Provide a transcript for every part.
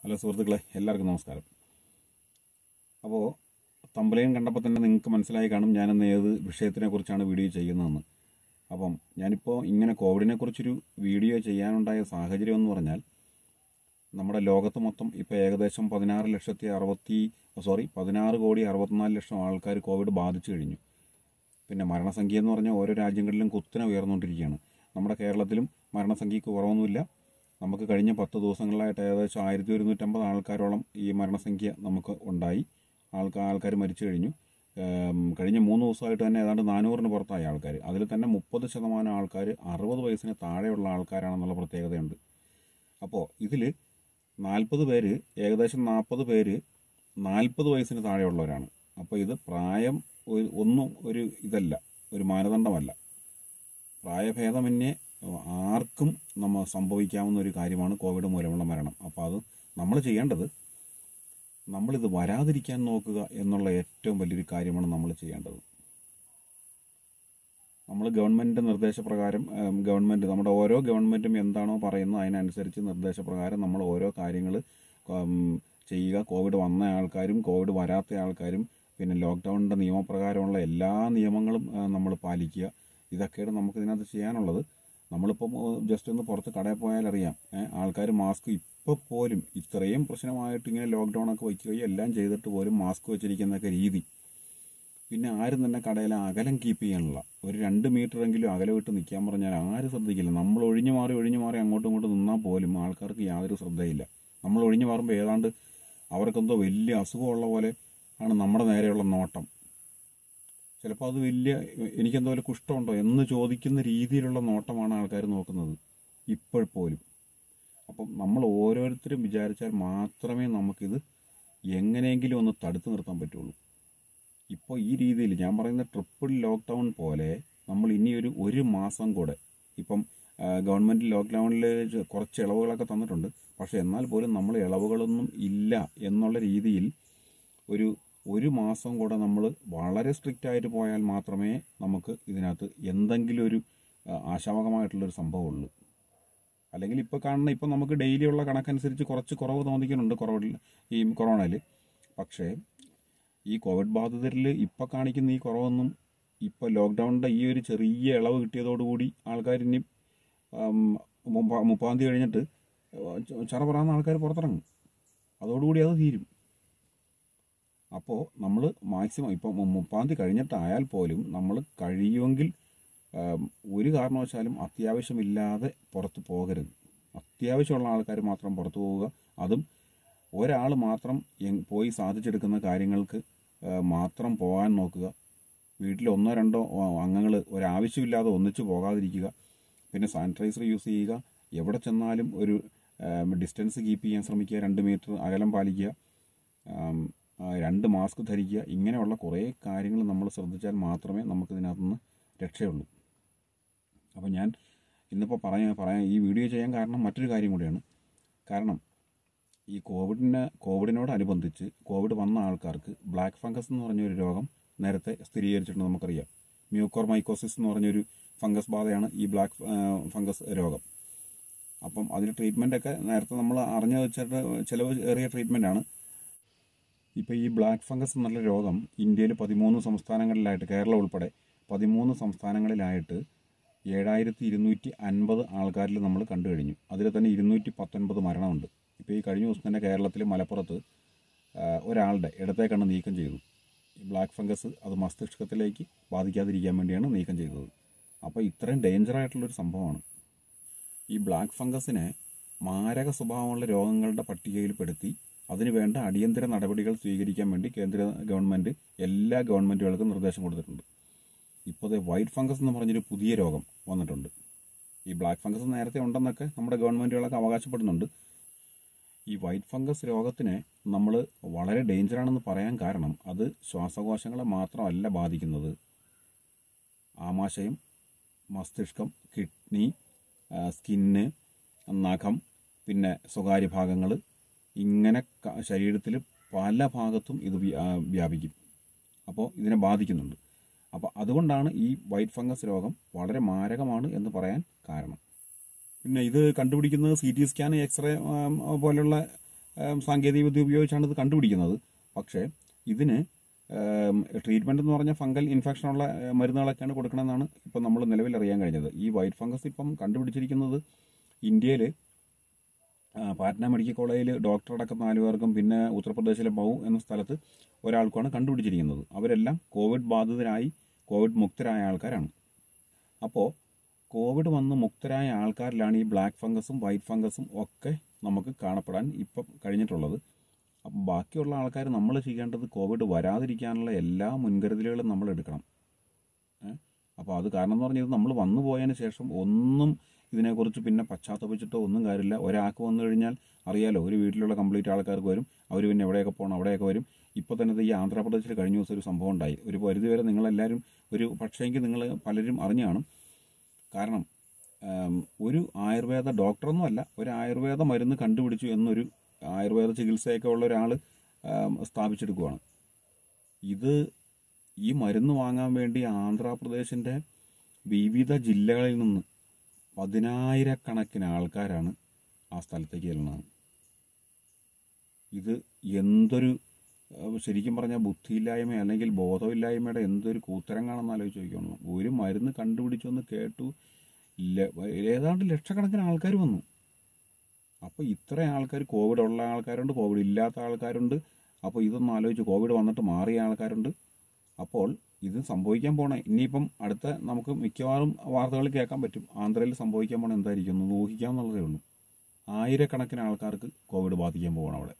hello സുഹൃത്തുക്കളെ എല്ലാവർക്കും നമസ്കാരം അപ്പോൾ തമ്പലയും കണ്ടപ്പോൾ തന്നെ നിങ്ങൾക്ക് മനസ്സിലായി കാണും ഞാനിന്ന് ഏത് വിഷയത്തിനെ കുറിച്ചാണ് വീഡിയോ ചെയ്യുന്നതെന്ന് അപ്പം ഞാനിപ്പോൾ ഇങ്ങനെ കോവിഡിനെ കുറിച്ചൊരു വീഡിയോ ചെയ്യാനുണ്ടായ സാഹചര്യം എന്ന് പറഞ്ഞാൽ നമ്മുടെ ലോകത്ത് മൊത്തം ഇപ്പോൾ ഏകദേശം പതിനാറ് ലക്ഷത്തി അറുപത്തി സോറി പതിനാറ് കോടി അറുപത്തിനാല് ലക്ഷം ആൾക്കാർ കോവിഡ് ബാധിച്ചു കഴിഞ്ഞു പിന്നെ മരണസംഖ്യ എന്ന് പറഞ്ഞാൽ ഓരോ രാജ്യങ്ങളിലും കുത്തനെ ഉയർന്നുകൊണ്ടിരിക്കുകയാണ് നമ്മുടെ കേരളത്തിലും മരണസംഖ്യക്ക് കുറവൊന്നുമില്ല നമുക്ക് കഴിഞ്ഞ പത്ത് ദിവസങ്ങളിലായിട്ട് ഏകദേശം ആയിരത്തി ഒരുന്നൂറ്റമ്പത് ആൾക്കാരോളം ഈ മരണസംഖ്യ നമുക്ക് ഉണ്ടായി ആൾക്കാർ ആൾക്കാർ മരിച്ചു കഴിഞ്ഞു ഏം, കഴിഞ്ഞ മൂന്ന് ദിവസമായിട്ട് തന്നെ ഏതാണ്ട് നാനൂറിന് പുറത്തായ ആൾക്കാർ അതിൽ തന്നെ മുപ്പത് ശതമാനം ആൾക്കാർ അറുപത് വയസ്സിന് താഴെയുള്ള ആൾക്കാരാണെന്നുള്ള പ്രത്യേകതയുണ്ട് അപ്പോൾ ഇതിൽ നാൽപ്പത് പേര് ഏകദേശം നാൽപ്പത് പേര് നാൽപ്പത് വയസ്സിന് താഴെയുള്ളവരാണ് അപ്പോൾ ഇത് പ്രായം ഒരു- ഒന്നും ഒരു ഇതല്ല ഒരു മാനദണ്ഡമല്ല പ്രായഭേദമന്യേ ആർക്കും നമ്മ സംഭവിക്കാവുന്ന ഒരു കാര്യമാണ് കോവിഡ് മൂലമുള്ള മരണം അപ്പോൾ അത് നമ്മൾ ചെയ്യേണ്ടത് നമ്മളിത് വരാതിരിക്കാൻ നോക്കുക എന്നുള്ള ഏറ്റവും വലിയൊരു കാര്യമാണ് നമ്മൾ ചെയ്യേണ്ടത് നമ്മൾ ഗവൺമെൻറ് നിർദ്ദേശപ്രകാരം ഉം, ഗവൺമെൻറ് നമ്മുടെ ഓരോ ഗവൺമെൻറ്റും എന്താണോ പറയുന്നത് അതിനനുസരിച്ച് നിർദ്ദേശപ്രകാരം നമ്മൾ ഓരോ കാര്യങ്ങൾ ചെയ്യുക കോവിഡ് വന്ന ആൾക്കാരും കോവിഡ് വരാത്ത ആൾക്കാരും പിന്നെ ലോക്ക്ഡൗണിൻ്റെ നിയമപ്രകാരമുള്ള എല്ലാ നിയമങ്ങളും നമ്മൾ പാലിക്കുക ഇതൊക്കെയാണ് നമുക്ക് ഇതിനകത്ത് ചെയ്യാനുള്ളത് നമ്മളിപ്പം ജസ്റ്റ് ഒന്ന് പുറത്ത് കടയിൽ പോയാൽ അറിയാം ആൾക്കാർ മാസ്ക് ഇപ്പോൾ പോലും ഇത്രയും പ്രശ്നമായിട്ട് ഇങ്ങനെ ലോക്ക്ഡൗൺ ഒക്കെ വയ്ക്കുകയും എല്ലാം ചെയ്തിട്ട് പോലും മാസ്ക് വെച്ചിരിക്കുന്നൊക്കെ രീതി പിന്നെ ആരും തന്നെ കടയിലെ അകലം കീപ്പ് ചെയ്യാനുള്ള ഒരു രണ്ട് മീറ്ററെങ്കിലും അകലം വിട്ട് നിൽക്കാൻ പറഞ്ഞാൽ ആരും ശ്രദ്ധിക്കില്ല നമ്മൾ ഒഴിഞ്ഞു മാറി ഒഴിഞ്ഞു മാറി അങ്ങോട്ടും ഇങ്ങോട്ടും നിന്നാൽ പോലും ആൾക്കാർക്ക് യാതൊരു ശ്രദ്ധയില്ല നമ്മൾ ഒഴിഞ്ഞു മാറുമ്പോൾ ഏതാണ്ട് അവർക്കെന്തോ വലിയ അസുഖമുള്ള പോലെ ആണ് നമ്മുടെ നേരെയുള്ള നോട്ടം ചിലപ്പോൾ അത് വലിയ എനിക്കെന്തോ വല്ല കുഷ്ടമുണ്ടോ എന്ന് ചോദിക്കുന്ന രീതിയിലുള്ള നോട്ടമാണ് ആൾക്കാർ നോക്കുന്നത് ഇപ്പോൾ പോലും അപ്പം നമ്മൾ ഓരോരുത്തരും വിചാരിച്ചാൽ മാത്രമേ നമുക്കിത് എങ്ങനെയെങ്കിലും ഒന്ന് തടുത്തു നിർത്താൻ പറ്റുള്ളൂ ഇപ്പോൾ ഈ രീതിയിൽ ഞാൻ പറയുന്ന ട്രിപ്പിൾ ലോക്ക്ഡൗൺ പോലെ നമ്മൾ ഇനി ഒരു ഒരു മാസം കൂടെ ഇപ്പം ആ, ഗവൺമെൻറ് ലോക്ക്ഡൗണിൽ കുറച്ച് ഇളവുകളൊക്കെ തന്നിട്ടുണ്ട് പക്ഷേ എന്നാൽ പോലും നമ്മൾ ഇളവുകളൊന്നും ഇല്ല എന്നുള്ള രീതിയിൽ ഒരു ഒരു മാസം കൂടെ നമ്മൾ വളരെ സ്ട്രിക്റ്റ് ആയിട്ട് പോയാൽ മാത്രമേ നമുക്ക് ഇതിനകത്ത് എന്തെങ്കിലും ഒരു ആ, ആശാവകമായിട്ടുള്ളൊരു സംഭവമുള്ളൂ അല്ലെങ്കിൽ ഇപ്പോൾ കാണുന്ന ഇപ്പോൾ നമുക്ക് ഡെയിലി ഉള്ള കണക്കനുസരിച്ച് കുറച്ച് കുറവ് തോന്നിക്കുന്നുണ്ട് കുറവിൽ ഈ കൊറോണയിൽ പക്ഷേ ഈ കോവിഡ് ബാധിതരിൽ ഇപ്പോൾ കാണിക്കുന്ന ഈ കുറവൊന്നും ഇപ്പോൾ ലോക്ക്ഡൗണിൻ്റെ ഈ ഒരു ചെറിയ ഇളവ് കിട്ടിയതോടുകൂടി ആൾക്കാർ ഇനി ആം, മുപ്പ- മുപ്പാം തീയതി കഴിഞ്ഞിട്ട് ചറ പറയാവുന്ന ആൾക്കാർ പുറത്തിറങ്ങും അതോടുകൂടി അത് തീരും അപ്പോൾ നമ്മൾ മാക്സിമം ഇപ്പം മുപ്പാം തീയതി കഴിഞ്ഞിട്ടായാൽ പോലും നമ്മൾ കഴിയുമെങ്കിൽ ആം, ഒരു കാരണവശാലും അത്യാവശ്യമില്ലാതെ പുറത്ത് പോകരുത് അത്യാവശ്യമുള്ള ആൾക്കാർ മാത്രം പുറത്തു പോവുക അതും ഒരാൾ മാത്രം എങ് പോയി സാധിച്ചെടുക്കുന്ന കാര്യങ്ങൾക്ക് ആ, മാത്രം പോകാൻ നോക്കുക വീട്ടിൽ ഒന്നോ രണ്ടോ അംഗങ്ങൾ ഒരാവശ്യമില്ലാതെ ഒന്നിച്ചു പോകാതിരിക്കുക പിന്നെ സാനിറ്റൈസർ യൂസ് ചെയ്യുക എവിടെ ചെന്നാലും ഒരു ഡിസ്റ്റൻസ് കീപ്പ് ചെയ്യാൻ ശ്രമിക്കുക രണ്ട് മീറ്റർ അകലം പാലിക്കുക ആം, ആ, രണ്ട് മാസ്ക് ധരിക്കുക ഇങ്ങനെയുള്ള കുറേ കാര്യങ്ങൾ നമ്മൾ ശ്രദ്ധിച്ചാൽ മാത്രമേ നമുക്കിതിനകത്തുനിന്ന് രക്ഷയുള്ളൂ അപ്പോൾ ഞാൻ ഇന്നിപ്പോൾ പറയാൻ പറയാൻ ഈ വീഡിയോ ചെയ്യാൻ കാരണം മറ്റൊരു കാര്യം കൂടിയാണ് കാരണം ഈ കോവിഡിന് കോവിഡിനോടനുബന്ധിച്ച് കോവിഡ് വന്ന ആൾക്കാർക്ക് ബ്ലാക്ക് ഫംഗസ് എന്ന് പറഞ്ഞൊരു രോഗം നേരത്തെ സ്ഥിരീകരിച്ചിട്ടുണ്ട് നമുക്കറിയാം മ്യൂക്കോർ മൈക്കോസിസ് എന്ന് പറഞ്ഞൊരു ഫംഗസ് ബാധയാണ് ഈ ബ്ലാക്ക് ഫംഗസ് രോഗം അപ്പം അതിന് ട്രീറ്റ്മെൻ്റ് ഒക്കെ നേരത്തെ നമ്മൾ അറിഞ്ഞു വെച്ചിട്ട് ചിലവ് ഏറിയ ട്രീറ്റ്മെൻ്റ് ആണ് ഇപ്പോൾ ഈ ബ്ലാക്ക് ഫംഗസ് എന്നുള്ള രോഗം ഇന്ത്യയിൽ പതിമൂന്ന് സംസ്ഥാനങ്ങളിലായിട്ട് കേരളം ഉൾപ്പെടെ പതിമൂന്ന് സംസ്ഥാനങ്ങളിലായിട്ട് ഏഴായിരത്തി ഇരുന്നൂറ്റി അൻപത് ആൾക്കാരിൽ നമ്മൾ കണ്ടു കഴിഞ്ഞു അതിൽ തന്നെ ഇരുന്നൂറ്റി പത്തൊൻപത് മരണമുണ്ട് ഇപ്പോൾ ഈ കഴിഞ്ഞ ദിവസം തന്നെ കേരളത്തിൽ മലപ്പുറത്ത് ആ, ഒരാളുടെ ഇടത്തെ കണ്ണ് നീക്കം ചെയ്തു ഈ ബ്ലാക്ക് ഫംഗസ് അത് മസ്തിഷ്കത്തിലേക്ക് ബാധിക്കാതിരിക്കാൻ വേണ്ടിയാണ് നീക്കം ചെയ്തത് അപ്പോൾ ഇത്രയും ഡേഞ്ചർ ആയിട്ടുള്ളൊരു സംഭവമാണ് ഈ ബ്ലാക്ക് ഫംഗസിനെ മാരക സ്വഭാവമുള്ള രോഗങ്ങളുടെ പട്ടികയിൽപ്പെടുത്തി അതിനു വേണ്ട അടിയന്തര നടപടികൾ സ്വീകരിക്കാൻ വേണ്ടി കേന്ദ്ര ഗവൺമെൻറ് എല്ലാ ഗവൺമെൻറ്റുകൾക്കും നിർദ്ദേശം കൊടുത്തിട്ടുണ്ട് ഇപ്പോൾ ദേ വൈറ്റ് ഫംഗസ് എന്ന് പറഞ്ഞൊരു പുതിയ രോഗം വന്നിട്ടുണ്ട് ഈ ബ്ലാക്ക് ഫംഗസ് നേരത്തെ ഉണ്ടെന്നൊക്കെ നമ്മുടെ ഗവൺമെൻറ്റുകളൊക്കെ അവകാശപ്പെടുന്നുണ്ട് ഈ വൈറ്റ് ഫംഗസ് രോഗത്തിനെ നമ്മൾ വളരെ ഡേഞ്ചറാണെന്ന് പറയാൻ കാരണം അത് ശ്വാസകോശങ്ങളെ മാത്രമല്ല ബാധിക്കുന്നത് ആമാശയം മസ്തിഷ്കം കിഡ്നി ആ, സ്കിന്ന് നഖം പിന്നെ സ്വകാര്യ ഭാഗങ്ങൾ ഇങ്ങനെ ക- ശരീരത്തിൽ പല ഭാഗത്തും ഇത് വ്യ- ആ, വ്യാപിക്കും അപ്പോൾ ഇതിനെ ബാധിക്കുന്നുണ്ട് അപ്പോൾ അതുകൊണ്ടാണ് ഈ വൈറ്റ് ഫംഗസ് രോഗം വളരെ മാരകമാണ് എന്ന് പറയാൻ കാരണം പിന്നെ ഇത് കണ്ടുപിടിക്കുന്നത് സി ടി സ്കാൻ എക്സ്റേ പോലുള്ള ഏം, സാങ്കേതിക വിദ്യ ഉപയോഗിച്ചാണ് ഇത് കണ്ടുപിടിക്കുന്നത് പക്ഷേ ഇതിന് ട്രീറ്റ്മെന്റ് എന്ന് പറഞ്ഞാൽ ഫംഗൽ ഇൻഫെക്ഷൻ ഉള്ള ഏ, മരുന്നുകളൊക്കെയാണ് കൊടുക്കണമെന്നാണ് ഇപ്പം നമ്മൾ നിലവിൽ അറിയാൻ കഴിഞ്ഞത് ഈ വൈറ്റ് ഫംഗസ് ഇപ്പം കണ്ടുപിടിച്ചിരിക്കുന്നത് ഇന്ത്യയിൽ പാറ്റ്ന മെഡിക്കൽ കോളേജിൽ ഡോക്ടർ അടക്കം നാല് പേർക്കും പിന്നെ ഉത്തർപ്രദേശിലെ ബൗ എന്ന സ്ഥലത്ത് ഒരാൾക്കാണ് കണ്ടുപിടിച്ചിരിക്കുന്നത് അവരെല്ലാം കോവിഡ് ബാധിതരായി കോവിഡ് മുക്തരായ ആൾക്കാരാണ് അപ്പോൾ കോവിഡ് വന്ന് മുക്തരായ ആൾക്കാരിലാണ് ഈ ബ്ലാക്ക് ഫംഗസും വൈറ്റ് ഫംഗസും ഒക്കെ നമുക്ക് കാണപ്പെടാൻ ഇപ്പം കഴിഞ്ഞിട്ടുള്ളത് അപ്പം ബാക്കിയുള്ള ആൾക്കാർ നമ്മൾ ചെയ്യേണ്ടത് കോവിഡ് വരാതിരിക്കാനുള്ള എല്ലാ മുൻകരുതലുകളും നമ്മൾ എടുക്കണം അപ്പോൾ അത് കാരണം എന്ന് പറഞ്ഞാൽ ഇത് നമ്മൾ വന്നു പോയതിന് ശേഷം ഒന്നും ഇതിനെക്കുറിച്ച് പിന്നെ പശ്ചാത്തപിച്ചിട്ടോ ഒന്നും കാര്യമില്ല ഒരാൾക്ക് വന്നു കഴിഞ്ഞാൽ അറിയാലോ ഒരു വീട്ടിലുള്ള കംപ്ലീറ്റ് ആൾക്കാർക്ക് വരും അവർ പിന്നെ എവിടെയൊക്കെ പോകണം അവിടെയൊക്കെ വരും ഇപ്പോൾ തന്നെ ഇത് ഈ ആന്ധ്രാപ്രദേശിൽ കഴിഞ്ഞ ദിവസം ഒരു സംഭവം ഉണ്ടായി ഒരു പരിധി വരെ നിങ്ങളെല്ലാവരും ഒരു പക്ഷേങ്കിൽ നിങ്ങൾ പലരും അറിഞ്ഞു കാണും കാരണം ആം, ഒരു ആയുർവേദ ഡോക്ടറൊന്നും അല്ല ഒരു ആയുർവേദ മരുന്ന് കണ്ടുപിടിച്ചു എന്നൊരു ആയുർവേദ ചികിത്സയൊക്കെ ഉള്ള ഒരാൾ സ്ഥാപിച്ചെടുക്കുവാണ് ഇത് ഈ മരുന്ന് വാങ്ങാൻ വേണ്ടി ആന്ധ്രാപ്രദേശിൻ്റെ വിവിധ ജില്ലകളിൽ നിന്ന് പതിനായിരക്കണക്കിന് ആൾക്കാരാണ് ആ സ്ഥലത്തേക്ക് ചെല്ലുന്നത് ഇത് എന്തൊരു ഏഹ്, ശരിക്കും പറഞ്ഞാൽ ബുദ്ധിയില്ലായ്മ അല്ലെങ്കിൽ ബോധമില്ലായ്മയുടെ എന്തൊരു കൂത്തരങ്ങാണെന്ന് ആലോചിച്ച് നോക്കണം ഒരു മരുന്ന് കണ്ടുപിടിച്ചു എന്ന് കേട്ടു ല- ഏതാണ്ട് ലക്ഷക്കണക്കിന് ആൾക്കാർ വന്നു അപ്പോൾ ഇത്ര ആൾക്കാർ കോവിഡ് ഉള്ള ആൾക്കാരുണ്ട് കോവിഡ് ഇല്ലാത്ത ആൾക്കാരുണ്ട് അപ്പോൾ ഇതൊന്നും ആലോചിച്ച് കോവിഡ് വന്നിട്ട് മാറിയ ആൾക്കാരുണ്ട് അപ്പോൾ ഇത് സംഭവിക്കാൻ പോണേ ഇനിയിപ്പം അടുത്ത നമുക്ക് മിക്കവാറും വാർത്തകളിൽ കേൾക്കാൻ പറ്റും ആന്ധ്രയിൽ സംഭവിക്കാൻ പോണേ എന്തായിരിക്കും എന്ന് ഊഹിക്കാമെന്നുള്ളതേ ഉള്ളൂ ആയിരക്കണക്കിന് ആൾക്കാർക്ക് കോവിഡ് ബാധിക്കാൻ പോകണം അവിടെ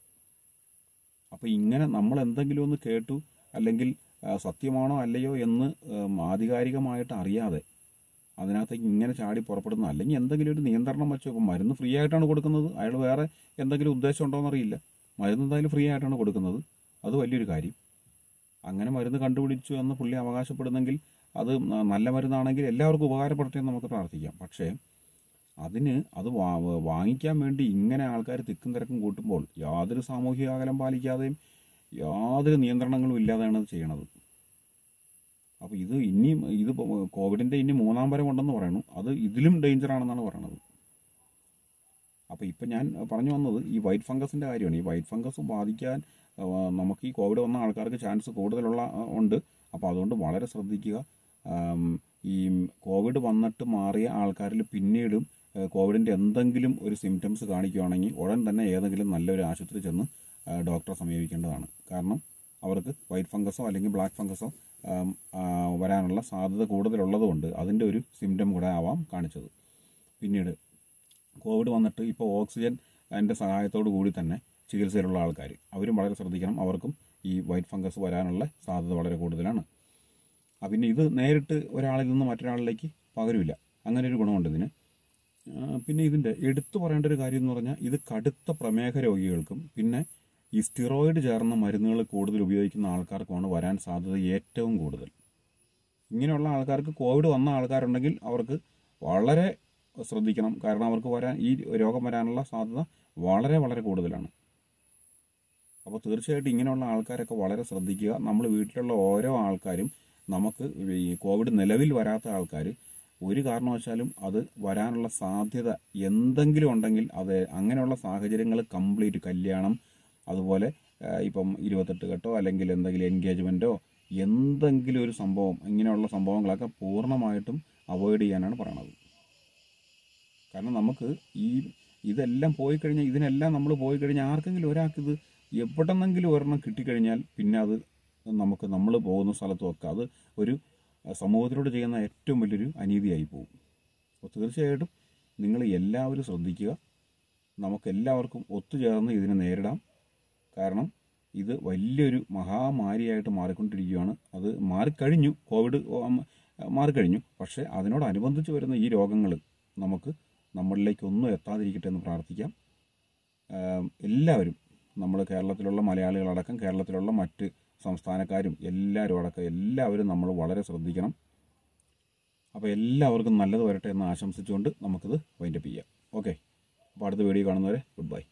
അപ്പോൾ ഇങ്ങനെ നമ്മൾ എന്തെങ്കിലും ഒന്ന് കേട്ടു അല്ലെങ്കിൽ ആ, സത്യമാണോ അല്ലയോ എന്ന് ഉം, ആധികാരികമായിട്ട് അറിയാതെ അതിനകത്തേക്ക് ഇങ്ങനെ ചാടി പുറപ്പെടുന്ന അല്ലെങ്കിൽ എന്തെങ്കിലും ഒരു നിയന്ത്രണം വെച്ചോ ഇപ്പം മരുന്ന് ഫ്രീ ആയിട്ടാണ് കൊടുക്കുന്നത് അയാൾ വേറെ എന്തെങ്കിലും ഉദ്ദേശം ഉണ്ടോ എന്നറിയില്ല മരുന്ന് എന്തായാലും ഫ്രീ ആയിട്ടാണ് കൊടുക്കുന്നത് അത് വലിയൊരു കാര്യം അങ്ങനെ മരുന്ന് കണ്ടുപിടിച്ചു എന്ന് പുള്ളി അവകാശപ്പെടുന്നെങ്കിൽ അത് ന- നല്ല മരുന്നാണെങ്കിൽ എല്ലാവർക്കും ഉപകാരപ്പെടട്ടെ എന്ന് നമുക്ക് പ്രാർത്ഥിക്കാം പക്ഷേ അതിന് അത് വാ- വാങ്ങിക്കാൻ വേണ്ടി ഇങ്ങനെ ആൾക്കാർ തിക്കും തിരക്കും കൂട്ടുമ്പോൾ യാതൊരു സാമൂഹിക അകലം പാലിക്കാതെയും യാതൊരു നിയന്ത്രണങ്ങളും ഇല്ലാതെയാണ് അത് ചെയ്യണത് അപ്പോൾ ഇത് ഇനിയും ഇത് ഇപ്പൊ കോവിഡിൻ്റെ ഇനി മൂന്നാം വരം ഉണ്ടെന്ന് പറയുന്നു അത് ഇതിലും ഡേഞ്ചർ ആണെന്നാണ് പറയണത് അപ്പോൾ ഇപ്പം ഞാൻ പറഞ്ഞു വന്നത് ഈ വൈറ്റ് ഫംഗസിൻ്റെ കാര്യമാണ് ഈ വൈറ്റ് ഫംഗസ് ബാധിക്കാൻ ആ, നമുക്ക് ഈ കോവിഡ് വന്ന ആൾക്കാർക്ക് ചാൻസ് കൂടുതലുള്ള ആ, ഉണ്ട് അപ്പോൾ അതുകൊണ്ട് വളരെ ശ്രദ്ധിക്കുക ആം, ഈ കോവിഡ് വന്നിട്ട് മാറിയ ആൾക്കാരിൽ പിന്നീടും ആ, കോവിഡിൻ്റെ എന്തെങ്കിലും ഒരു സിംറ്റംസ് കാണിക്കുകയാണെങ്കിൽ ഉടൻ തന്നെ ഏതെങ്കിലും നല്ലൊരു ആശുപത്രി ചെന്ന് ആ, ഡോക്ടറെ സമീപിക്കേണ്ടതാണ് കാരണം അവർക്ക് വൈറ്റ് ഫംഗസോ അല്ലെങ്കിൽ ബ്ലാക്ക് ഫംഗസോ ആം, ആ, വരാനുള്ള സാധ്യത കൂടുതലുള്ളതുകൊണ്ട് അതിൻ്റെ ഒരു സിംറ്റം കൂടെ ആവാം കാണിച്ചത് പിന്നീട് കോവിഡ് വന്നിട്ട് ഇപ്പോൾ ഓക്സിജൻ അതിൻ്റെ സഹായത്തോടു കൂടി തന്നെ ചികിത്സയിലുള്ള ആൾക്കാർ അവരും വളരെ ശ്രദ്ധിക്കണം അവർക്കും ഈ വൈറ്റ് ഫംഗസ് വരാനുള്ള സാധ്യത വളരെ കൂടുതലാണ് ആ, പിന്നെ ഇത് നേരിട്ട് ഒരാളിൽ നിന്ന് മറ്റൊരാളിലേക്ക് പകരില്ല അങ്ങനെ ഒരു ഗുണമുണ്ട് ഇതിന് ആ, പിന്നെ ഇതിൻ്റെ എടുത്തു പറയേണ്ട ഒരു കാര്യം എന്ന് പറഞ്ഞാൽ ഇത് കടുത്ത പ്രമേഹ രോഗികൾക്കും പിന്നെ ഈ സ്റ്റിറോയിഡ് ചേർന്ന മരുന്നുകൾ കൂടുതൽ ഉപയോഗിക്കുന്ന ആൾക്കാർക്കുമാണ് വരാൻ സാധ്യത ഏറ്റവും കൂടുതൽ ഇങ്ങനെയുള്ള ആൾക്കാർക്ക് കോവിഡ് വന്ന ആൾക്കാരുണ്ടെങ്കിൽ അവർക്ക് വളരെ ശ്രദ്ധിക്കണം കാരണം അവർക്ക് വരാൻ ഈ രോഗം വരാനുള്ള സാധ്യത വളരെ വളരെ കൂടുതലാണ് അപ്പോൾ തീർച്ചയായിട്ടും ഇങ്ങനെയുള്ള ആൾക്കാരൊക്കെ വളരെ ശ്രദ്ധിക്കുക നമ്മൾ വീട്ടിലുള്ള ഓരോ ആൾക്കാരും നമുക്ക് ഈ കോവിഡ് നിലവിൽ വരാത്ത ആൾക്കാർ ഒരു കാരണവശാലും അത് വരാനുള്ള സാധ്യത എന്തെങ്കിലും ഉണ്ടെങ്കിൽ അത് അങ്ങനെയുള്ള സാഹചര്യങ്ങൾ കംപ്ലീറ്റ് കല്യാണം അതുപോലെ ആ, ഇപ്പം ഇരുപത്തെട്ട് കെട്ടോ അല്ലെങ്കിൽ എന്തെങ്കിലും എൻഗേജ്മെൻറ്റോ എന്തെങ്കിലും ഒരു സംഭവം ഇങ്ങനെയുള്ള സംഭവങ്ങളൊക്കെ പൂർണ്ണമായിട്ടും അവോയ്ഡ് ചെയ്യാനാണ് പറയണത് കാരണം നമുക്ക് ഈ ഇതെല്ലാം പോയി കഴിഞ്ഞാൽ ഇതിനെല്ലാം നമ്മൾ പോയി കഴിഞ്ഞാൽ ആർക്കെങ്കിലും ഒരാൾക്ക് ഇത് എവിടെന്നെങ്കിലും ഒരെണ്ണം കിട്ടിക്കഴിഞ്ഞാൽ പിന്നെ അത് നമുക്ക് നമ്മൾ പോകുന്ന സ്ഥലത്തുമൊക്കെ അത് ഒരു അഹ് സമൂഹത്തിനോട് ചെയ്യുന്ന ഏറ്റവും വലിയൊരു അനീതിയായി പോകും അപ്പോൾ തീർച്ചയായിട്ടും നിങ്ങൾ എല്ലാവരും ശ്രദ്ധിക്കുക നമുക്കെല്ലാവർക്കും ഒത്തുചേർന്ന് ഇതിനെ നേരിടാം കാരണം ഇത് വലിയൊരു മഹാമാരിയായിട്ട് മാറിക്കൊണ്ടിരിക്കുകയാണ് അത് മാറിക്കഴിഞ്ഞു കോവിഡ് ഉം, മാറിക്കഴിഞ്ഞു പക്ഷേ അതിനോടനുബന്ധിച്ച് വരുന്ന ഈ രോഗങ്ങൾ നമുക്ക് നമ്മളിലേക്ക് ഒന്നും എത്താതിരിക്കട്ടെ എന്ന് പ്രാർത്ഥിക്കാം ആം, എല്ലാവരും നമ്മൾ കേരളത്തിലുള്ള മലയാളികളടക്കം കേരളത്തിലുള്ള മറ്റ് സംസ്ഥാനക്കാരും എല്ലാവരും അടക്കം എല്ലാവരും നമ്മൾ വളരെ ശ്രദ്ധിക്കണം അപ്പോൾ എല്ലാവർക്കും നല്ലത് വരട്ടെ എന്ന് ആശംസിച്ചുകൊണ്ട് നമുക്കിത് വൈൻഡപ്പ് ചെയ്യാം ഓക്കെ അപ്പോൾ അടുത്ത വീഡിയോ കാണുന്നവരെ ഗുഡ് ബൈ